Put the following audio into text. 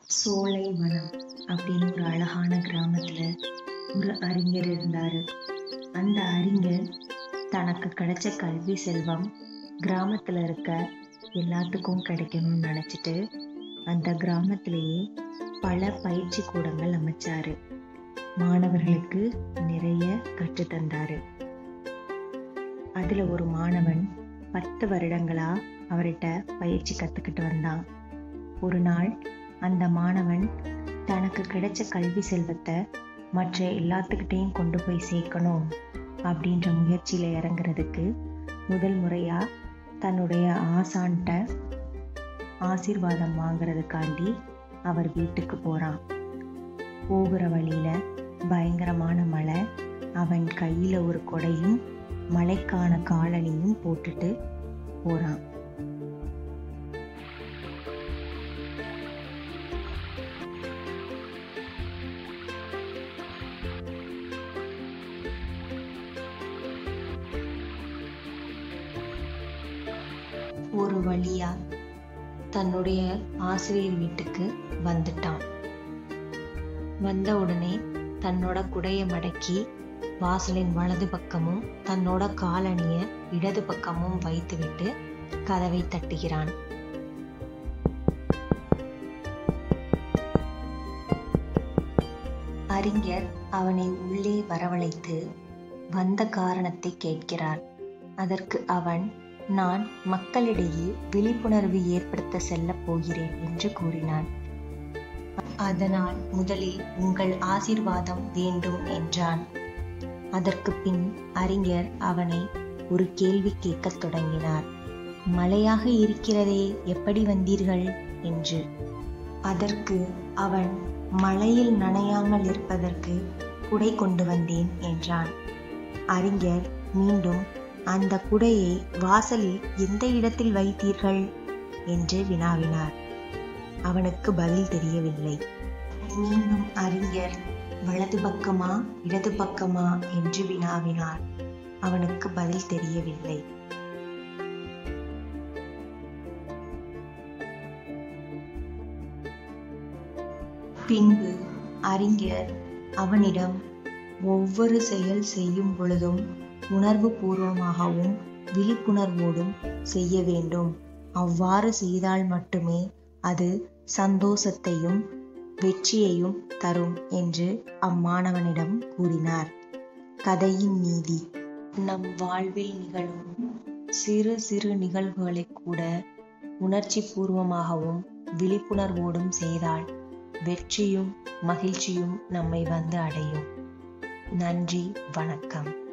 சோலைவனம் அப்படின்னு ஒரு அழகான கிராமத்துல ஒரு அறிஞர் இருந்தாரு அந்த அறிஞர் தனக்கு கிடைச்ச கல்வி செல்வம் கிராமத்துல இருக்க எல்லாத்துக்கும் கிடைக்கணும்னு நினைச்சிட்டு அந்த கிராமத்திலேயே பல பயிற்சி கூடங்கள் அமைச்சாரு மாணவர்களுக்கு நிறைய கற்று தந்தாரு அதுல ஒரு மாணவன் பத்து வருடங்களா அவர்கிட்ட பயிற்சி கத்துக்கிட்டு வந்தான் ஒரு நாள் அந்த மாணவன் தனக்கு கிடைச்ச கல்வி செல்வத்தை மற்ற எல்லாத்துக்கிட்டையும் கொண்டு போய் சேர்க்கணும் அப்படின்ற முயற்சியில இறங்குறதுக்கு முதல் முறையா தன்னுடைய ஆசான்கிட்ட ஆசீர்வாதம் வாங்குறதுக்காண்டி அவர் வீட்டுக்கு போறான் போகிற வழியில பயங்கரமான மழை அவன் கையில ஒரு கொடையும் மழைக்கான காலணியும் போட்டுட்டு போறான் ஒரு வழியா தன்னுடைய ஆசிரியர் வீட்டுக்கு வந்துட்டான் வந்த உடனே தன்னோட குடைய மடக்கி வாசலின் வலது பக்கமும் தன்னோட காலணிய இடது பக்கமும் வைத்துவிட்டு கதவை தட்டுகிறான் அறிஞர் அவனை உள்ளே வரவழைத்து வந்த காரணத்தை கேட்கிறார் அதற்கு அவன் நான் மக்களிடையே விழிப்புணர்வு ஏற்படுத்த செல்லப் போகிறேன் என்று கூறினான் அதனால் முதலில் உங்கள் ஆசீர்வாதம் வேண்டும் என்றான் அதற்கு பின் அறிஞர் அவனை ஒரு கேள்வி கேட்கத் தொடங்கினார் மழையாக இருக்கிறதே எப்படி வந்தீர்கள் என்று அதற்கு அவன் மழையில் நனையாமல் இருப்பதற்கு குடை கொண்டு வந்தேன் என்றான் அறிஞர் மீண்டும் அந்த குடையை வாசலில் எந்த இடத்தில் வைத்தீர்கள் என்று வினாவினார் அவனுக்கு பதில் தெரியவில்லை மீண்டும் அறிஞர் வலது பக்கமா இடது பக்கமா என்று வினாவினார் அவனுக்கு பதில் தெரியவில்லை பின்பு அறிஞர் அவனிடம் ஒவ்வொரு செயல் செய்யும் பொழுதும் உணர்வு பூர்வமாகவும் விழிப்புணர்வோடும் செய்ய வேண்டும் அவ்வாறு செய்தால் மட்டுமே அது சந்தோஷத்தையும் வெற்றியையும் தரும் என்று அம்மாணவனிடம் கூறினார் கதையின் நீதி நம் வாழ்வில் நிகழும் சிறு சிறு நிகழ்வுகளை கூட உணர்ச்சி பூர்வமாகவும் விழிப்புணர்வோடும் செய்தால் வெற்றியும் மகிழ்ச்சியும் நம்மை வந்து அடையும் நன்றி வணக்கம்